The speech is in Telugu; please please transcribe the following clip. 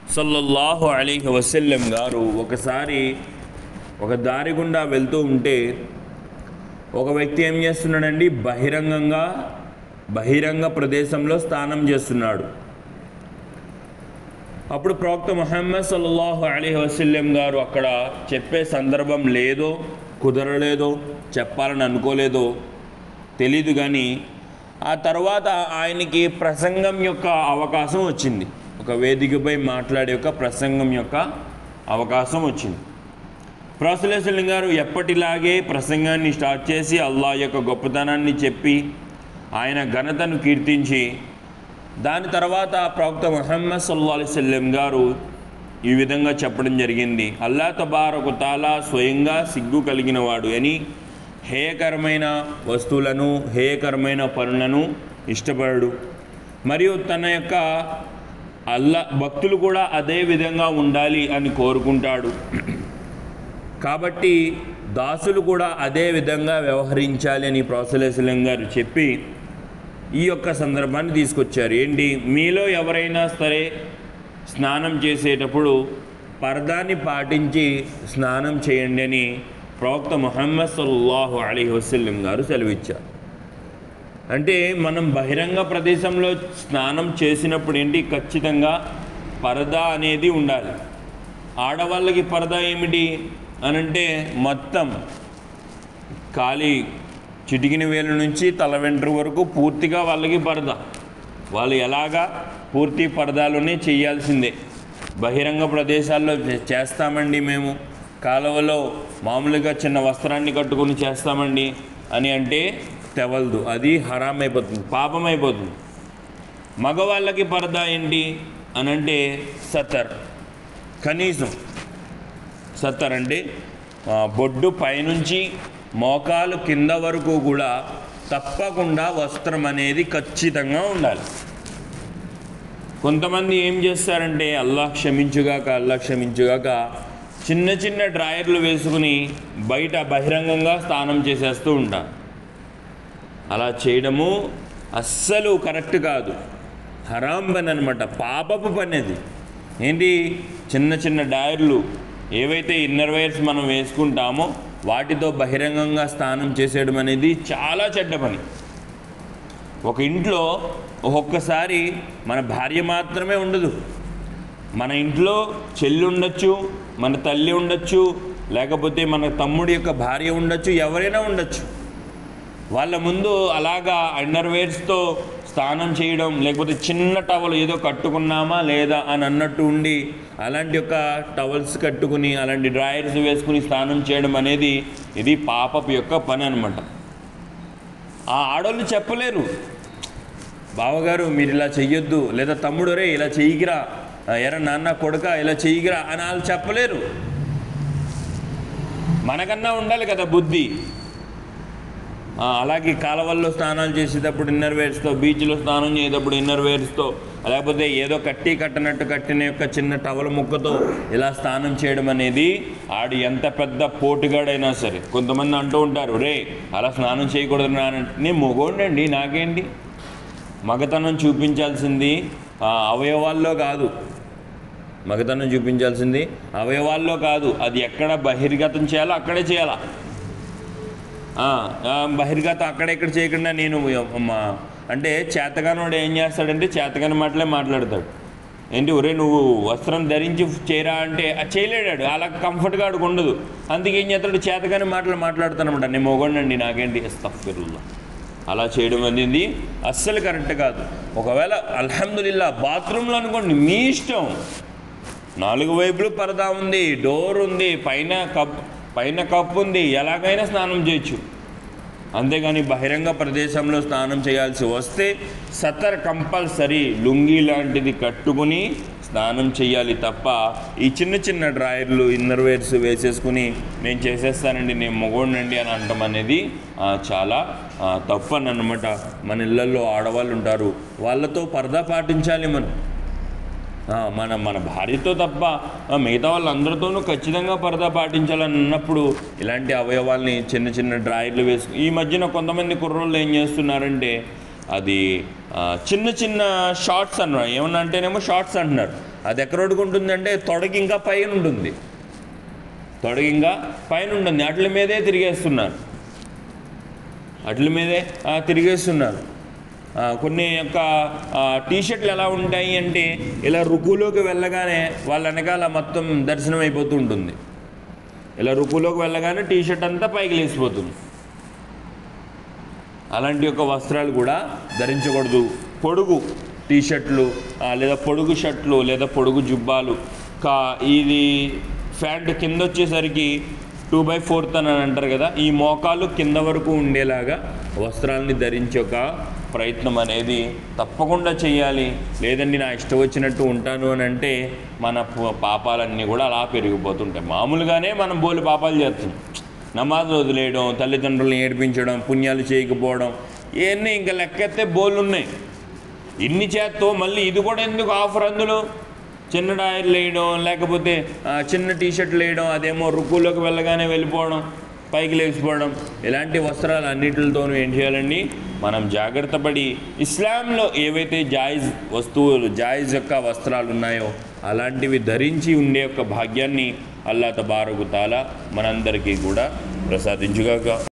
సల్లల్లాహు అలీహి వసల్లం గారు ఒకసారి ఒక దారి గుండా వెళ్తూ ఉంటే ఒక వ్యక్తి ఏం చేస్తున్నాడండి బహిరంగంగా బహిరంగ ప్రదేశంలో స్నానం చేస్తున్నాడు అప్పుడు ప్రవక్త ముహమ్మద్ సల్లల్లాహు అలీహి వసల్లం గారు అక్కడ చెప్పే సందర్భం లేదో కుదరలేదో చెప్పాలని అనుకోలేదో తెలీదు కానీ ఆ తర్వాత ఆయనకి ప్రసంగం యొక్క అవకాశం వచ్చింది ఒక వేదికపై మాట్లాడే యొక్క ప్రసంగం యొక్క అవకాశం వచ్చింది ప్రొసలేసలం గారు ఎప్పటిలాగే ప్రసంగాన్ని స్టార్ట్ చేసి అల్లా యొక్క గొప్పతనాన్ని చెప్పి ఆయన ఘనతను కీర్తించి దాని తర్వాత ప్రవక్త ముహమ్మద్ సల్లా అలిసల్లం గారు ఈ విధంగా చెప్పడం జరిగింది అల్లా తబారకు తాలా స్వయంగా సిగ్గు కలిగిన వాడు అని హేయకరమైన వస్తువులను హేయకరమైన పనులను ఇష్టపడడు మరియు తన యొక్క అల్లా భక్తులు కూడా అదే విధంగా ఉండాలి అని కోరుకుంటాడు కాబట్టి దాసులు కూడా అదే విధంగా వ్యవహరించాలి అని ప్రోసలేసలం గారు చెప్పి ఈ యొక్క సందర్భాన్ని తీసుకొచ్చారు ఏంటి మీలో ఎవరైనా సరే స్నానం చేసేటప్పుడు పరదాన్ని పాటించి స్నానం చేయండి అని ప్రవక్త ముహమ్మద్ సల్లాహు అలీ వసల్లం గారు సెలవిచ్చారు అంటే మనం బహిరంగ ప్రదేశంలో స్నానం చేసినప్పుడు ఏంటి ఖచ్చితంగా పరదా అనేది ఉండాలి ఆడవాళ్ళకి పరదా ఏమిటి అనంటే మొత్తం ఖాళీ చిటికిన వేలు నుంచి తల వెంట్రు వరకు పూర్తిగా వాళ్ళకి పరదా వాళ్ళు ఎలాగా పూర్తి పరదాలోనే చేయాల్సిందే బహిరంగ ప్రదేశాల్లో చే- చేస్తామండి మేము కాలువలో మామూలుగా చిన్న వస్త్రాన్ని కట్టుకొని చేస్తామండి అని అంటే తెవలదు అది హరాం అయిపోతుంది పాపం అయిపోతుంది మగవాళ్ళకి పరదా ఏంటి అని అంటే సత్తర్ కనీసం సత్తర్ అంటే ఆ, బొడ్డు పైనుంచి మోకాలు కింద వరకు కూడా తప్పకుండా వస్త్రం అనేది ఖచ్చితంగా ఉండాలి కొంతమంది ఏం చేస్తారంటే అల్లా క్షమించుగాక అల్లా క్షమించుగాక చిన్న చిన్న డ్రాయర్లు వేసుకుని బయట బహిరంగంగా స్నానం చేసేస్తూ ఉంటారు అలా చేయడము అస్సలు కరెక్ట్ కాదు హరాం పని అనమాట పాపపు పని అది ఏంటి చిన్న చిన్న డైర్లు ఏవైతే ఇన్నర్ వైర్స్ మనం వేసుకుంటామో వాటితో బహిరంగంగా స్నానం చేసేయడం అనేది చాలా చెడ్డ పని ఒక ఇంట్లో ఒక్కొక్కసారి మన భార్య మాత్రమే ఉండదు మన ఇంట్లో చెల్లి ఉండొచ్చు మన తల్లి ఉండొచ్చు లేకపోతే మన తమ్ముడి యొక్క భార్య ఉండొచ్చు ఎవరైనా ఉండొచ్చు వాళ్ళ ముందు అలాగా అండర్వేర్స్తో స్నానం చేయడం లేకపోతే చిన్న టవల్ ఏదో కట్టుకున్నామా లేదా అని అన్నట్టు ఉండి అలాంటి యొక్క టవల్స్ కట్టుకుని అలాంటి డ్రాయర్స్ వేసుకుని స్నానం చేయడం అనేది ఇది పాపపు యొక్క పని అనమాట ఆ ఆడోళ్ళు చెప్పలేరు బావగారు మీరు ఇలా చెయ్యొద్దు లేదా తమ్ముడు రే ఇలా చెయ్యిగిరా ఎరా నాన్న కొడుక ఇలా చెయ్యిగిరా అని వాళ్ళు చెప్పలేరు మనకన్నా ఉండాలి కదా బుద్ధి ఆ, అలాగే కాలవల్లో స్నానాలు చేసేటప్పుడు ఇన్నర్ వేర్స్తో బీచ్లో స్నానం చేసేటప్పుడు ఇన్నర్ వేర్స్తో లేకపోతే ఏదో కట్టి కట్టినట్టు కట్టిన యొక్క చిన్న టవల ముక్కతో ఇలా స్నానం చేయడం అనేది ఆడు ఎంత పెద్ద పోటుగాడైనా సరే కొంతమంది అంటూ ఉంటారు రే అలా స్నానం చేయకూడదు నానంటే నేను మొగోండండి నాకేంటి మగతనం చూపించాల్సింది ఆ, అవయవాల్లో కాదు మగతనం చూపించాల్సింది అవయవాల్లో కాదు అది ఎక్కడ బహిర్గతం చేయాలో అక్కడే చేయాలా ఆ, ఆ, బహిర్గతం అక్కడెక్కడ చేయకుండా నేను మా అంటే చేతగానోడు ఏం చేస్తాడంటే చేతగాని మాటలే మాట్లాడతాడు ఏంటి ఒరే నువ్వు వస్త్రం ధరించి చేయరా అంటే అది చేయలేడాడు అలా కంఫర్ట్గా ఆడికి ఉండదు అందుకే ఏం చేస్తాడు చేతగాని మాటలు మాట్లాడుతానమాట నేను మొగండి నాకేంటి ఇస్తఫిరుల్లా అలా చేయడం అనేది అస్సలు కరెక్ట్ కాదు ఒకవేళ అల్హమ్దుల్లా బాత్రూంలో అనుకోండి మీ ఇష్టం నాలుగు వైపులు పరదా ఉంది డోర్ ఉంది పైన కప్ పైన కప్పు ఉంది ఎలాగైనా స్నానం చేయొచ్చు అంతేగాని బహిరంగ ప్రదేశంలో స్నానం చేయాల్సి వస్తే సతర్ కంపల్సరీ లుంగీ లాంటిది కట్టుకుని స్నానం చేయాలి తప్ప ఈ చిన్న చిన్న డ్రాయర్లు ఇన్నర్ వేర్స్ వేసేసుకుని నేను చేసేస్తానండి నేను మొగోడినండి అని అనటం అనేది ఆ, చాలా ఆ, తప్పు అని అనమాట మన ఇళ్ళల్లో ఆడవాళ్ళు ఉంటారు వాళ్ళతో పరదా పాటించాలి మనం ఆ, మన మన భార్యతో తప్ప ఆ, మిగతా వాళ్ళందరితోనూ ఖచ్చితంగా పరదా పాటించాలని ఉన్నప్పుడు ఇలాంటి అవయవాల్ని చిన్న చిన్న డ్రాయర్లు వేసు ఈ మధ్యన కొంతమంది కుర్రోళ్ళు ఏం చేస్తున్నారంటే అది ఆ, చిన్న చిన్న షార్ట్స్ అన్నారు ఏమన్నా అంటేనేమో షార్ట్స్ అంటున్నారు అది ఎక్కడ వరకు ఉంటుందంటే తొడకి ఇంకా పైన ఉంటుంది తొడకి ఇంకా పైన ఉంటుంది అట్ల మీదే తిరిగేస్తున్నారు అట్ల మీదే ఆ, తిరిగేస్తున్నారు ఆ, కొన్ని యొక్క టీషర్ట్లు ఎలా ఉంటాయి అంటే ఇలా రుకులోకి వెళ్ళగానే వాళ్ళ వెనకాల మొత్తం దర్శనం అయిపోతూ ఉంటుంది ఇలా రుకులోకి వెళ్ళగానే టీషర్ట్ అంతా పైకి లేచిపోతుంది అలాంటి యొక్క వస్త్రాలు కూడా ధరించకూడదు పొడుగు టీషర్ట్లు ఆ, లేదా పొడుగు షర్ట్లు లేదా పొడుగు జుబ్బాలు కా ఇది ప్యాంట్ కింద వచ్చేసరికి టూ బై ఫోర్త్ అని అంటారు కదా ఈ మోకాలు కింద వరకు ఉండేలాగా వస్త్రాలని ధరించే ఒక ప్రయత్నం అనేది తప్పకుండా చేయాలి లేదండి నా ఇష్టం వచ్చినట్టు ఉంటాను అని అంటే మన ప- పాపాలన్నీ కూడా అలా పెరిగిపోతుంటాయి మామూలుగానే మనం బోలు పాపాలు చేస్తున్నాం నమాజ్ వదిలేయడం తల్లిదండ్రులను ఏడిపించడం పుణ్యాలు చేయకపోవడం ఇవన్నీ ఇంకా లెక్కెత్తే బోళ్ళు ఉన్నాయి ఇన్ని చేత్తో మళ్ళీ ఇది కూడా ఎందుకు ఆఫర్ అందులో చిన్న డైర్లు వేయడం లేకపోతే ఆ, చిన్న టీ షర్ట్లు వేయడం అదేమో రుక్కులోకి వెళ్ళగానే వెళ్ళిపోవడం పైకి లేచిపోవడం ఇలాంటి వస్త్రాలు అన్నిటితోనూ ఏం చేయాలండి మనం జాగ్రత్త పడి ఇస్లాంలో ఏవైతే జాయిజ్ వస్తువులు జాయిజ్ యొక్క వస్త్రాలు ఉన్నాయో అలాంటివి ధరించి ఉండే యొక్క భాగ్యాన్ని అల్లా తబారకు తాలా మనందరికీ కూడా ప్రసాదించుగాక